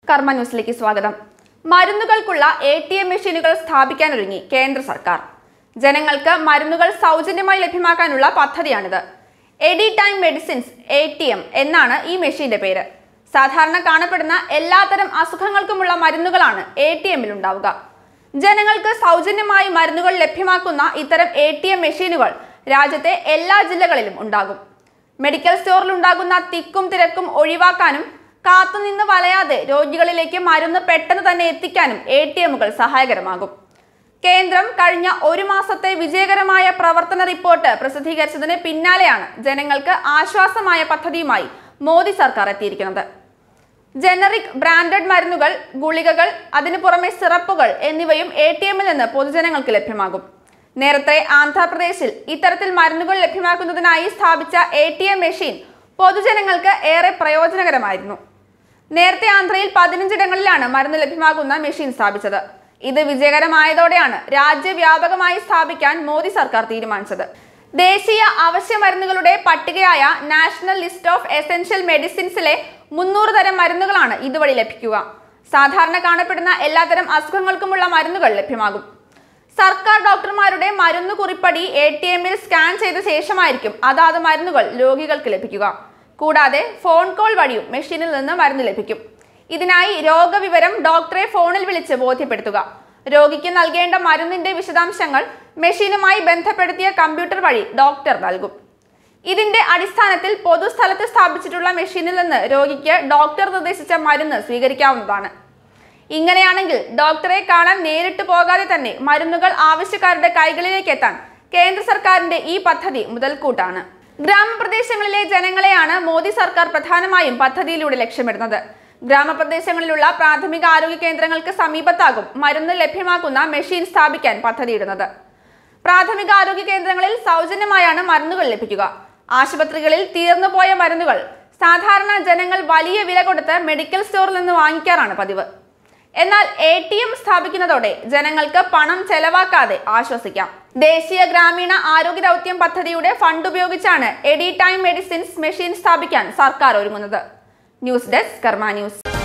കർമ്മ ന്യൂസിലേക്ക് സ്വാഗതം മരുന്നുകൾക്കുള്ള എ ടി എം മെഷീനുകൾ സ്ഥാപിക്കാനൊരുങ്ങി കേന്ദ്ര സർക്കാർ ജനങ്ങൾക്ക് മരുന്നുകൾ സൗജന്യമായി ലഭ്യമാക്കാനുള്ള പദ്ധതിയാണിത് any time medicines A T M എന്നാണ് ഈ മെഷീന്റെ പേര് സാധാരണ കാണപ്പെടുന്ന എല്ലാത്തരം അസുഖങ്ങൾക്കുമുള്ള മരുന്നുകളാണ് എ ടി എമ്മിൽ ഉണ്ടാവുക ജനങ്ങൾക്ക് സൗജന്യമായി മരുന്നുകൾ ലഭ്യമാക്കുന്ന ഇത്തരം എ ടി എം മെഷീനുകൾ രാജ്യത്തെ എല്ലാ ജില്ലകളിലും ഉണ്ടാകും മെഡിക്കൽ സ്റ്റോറിൽ ഉണ്ടാകുന്ന തിക്കും തിരക്കും ഒഴിവാക്കാനും കാത്തുനിന്ന് വലയാതെ രോഗികളിലേക്ക് മരുന്ന് പെട്ടെന്ന് തന്നെ എത്തിക്കാനും എ ടി എമ്മുകൾ സഹായകരമാകും കേന്ദ്രം കഴിഞ്ഞ ഒരു മാസത്തെ വിജയകരമായ പ്രവർത്തന റിപ്പോർട്ട് പ്രസിദ്ധീകരിച്ചതിന് പിന്നാലെയാണ് ജനങ്ങൾക്ക് ആശ്വാസമായ പദ്ധതിയുമായി മോദി സർക്കാർ എത്തിയിരിക്കുന്നത് ജനറിക് ബ്രാൻഡഡ് മരുന്നുകൾ ഗുളികകൾ അതിനു പുറമെ സിറപ്പുകൾ എന്നിവയും എ ടി എമ്മിൽ നിന്ന് പൊതുജനങ്ങൾക്ക് ലഭ്യമാകും നേരത്തെ ആന്ധ്രാപ്രദേശിൽ ഇത്തരത്തിൽ മരുന്നുകൾ ലഭ്യമാക്കുന്നതിനായി സ്ഥാപിച്ച എ ടി എം മെഷീൻ പൊതുജനങ്ങൾക്ക് ഏറെ പ്രയോജനകരമായിരുന്നു നേരത്തെ ആന്ധ്രയിൽ പതിനഞ്ചിടങ്ങളിലാണ് മരുന്ന് ലഭ്യമാകുന്ന മെഷീൻ സ്ഥാപിച്ചത് ഇത് വിജയകരമായതോടെയാണ് രാജ്യവ്യാപകമായി സ്ഥാപിക്കാൻ മോദി സർക്കാർ തീരുമാനിച്ചത് ദേശീയ അവശ്യ മരുന്നുകളുടെ പട്ടികയായ നാഷണൽ ലിസ്റ്റ് ഓഫ് എസെൻഷ്യൽ മെഡിസിൻസിലെ മുന്നൂറ് തരം മരുന്നുകളാണ് ഇതുവഴി ലഭിക്കുക സാധാരണ കാണപ്പെടുന്ന എല്ലാത്തരം അസുഖങ്ങൾക്കുമുള്ള മരുന്നുകൾ ലഭ്യമാകും സർക്കാർ ഡോക്ടർമാരുടെ മരുന്ന് കുറിപ്പടി എ ടി എമ്മിൽ സ്കാൻ ചെയ്ത ശേഷമായിരിക്കും അതാത് മരുന്നുകൾ രോഗികൾക്ക് ലഭിക്കുക കൂടാതെ ഫോൺ കോൾ വഴിയും മെഷീനിൽ നിന്ന് മരുന്ന് ലഭിക്കും ഇതിനായി രോഗവിവരം ഡോക്ടറെ ഫോണിൽ വിളിച്ച് ബോധ്യപ്പെടുത്തുക രോഗിക്ക് നൽകേണ്ട മരുന്നിന്റെ വിശദാംശങ്ങൾ മെഷീനുമായി ബന്ധപ്പെടുത്തിയ കമ്പ്യൂട്ടർ വഴി ഡോക്ടർ നൽകും ഇതിന്റെ അടിസ്ഥാനത്തിൽ പൊതുസ്ഥലത്ത് സ്ഥാപിച്ചിട്ടുള്ള മെഷീനിൽ നിന്ന് രോഗിക്ക് ഡോക്ടർ നിർദ്ദേശിച്ച മരുന്ന് സ്വീകരിക്കാവുന്നതാണ് ഇങ്ങനെയാണെങ്കിൽ ഡോക്ടറെ കാണാൻ നേരിട്ട് പോകാതെ തന്നെ മരുന്നുകൾ ആവശ്യക്കാരുടെ കൈകളിലേക്ക് എത്താൻ കേന്ദ്ര സർക്കാരിന്റെ ഈ പദ്ധതി മുതൽക്കൂട്ടാണ് ഗ്രാമപ്രദേശങ്ങളിലെ ജനങ്ങളെയാണ് മോദി സർക്കാർ പ്രധാനമായും പദ്ധതിയിലൂടെ ലക്ഷ്യമിടുന്നത് ഗ്രാമപ്രദേശങ്ങളിലുള്ള പ്രാഥമിക ആരോഗ്യ കേന്ദ്രങ്ങൾക്ക് സമീപത്താകും മരുന്ന് ലഭ്യമാക്കുന്ന മെഷീൻ സ്ഥാപിക്കാൻ പദ്ധതിയിടുന്നത് പ്രാഥമിക ആരോഗ്യ കേന്ദ്രങ്ങളിൽ സൗജന്യമായാണ് മരുന്നുകൾ ലഭിക്കുക ആശുപത്രികളിൽ തീർന്നുപോയ മരുന്നുകൾ സാധാരണ ജനങ്ങൾ വലിയ വില കൊടുത്ത് മെഡിക്കൽ സ്റ്റോറിൽ നിന്ന് വാങ്ങിക്കാറാണ് പതിവ് എന്നാൽ എ ടി എം സ്ഥാപിക്കുന്നതോടെ ജനങ്ങൾക്ക് പണം ചെലവാക്കാതെ ആശ്വസിക്കാം ദേശീയ ഗ്രാമീണ ആരോഗ്യ ദൗത്യം പദ്ധതിയുടെ ഫണ്ട് ഉപയോഗിച്ചാണ് എഡി ടൈം മെഡിസിൻസ് മെഷീൻ സ്ഥാപിക്കാൻ സർക്കാർ ഒരുങ്ങുന്നത് ന്യൂസ് ഡെസ്ക് കർമ്മ ന്യൂസ്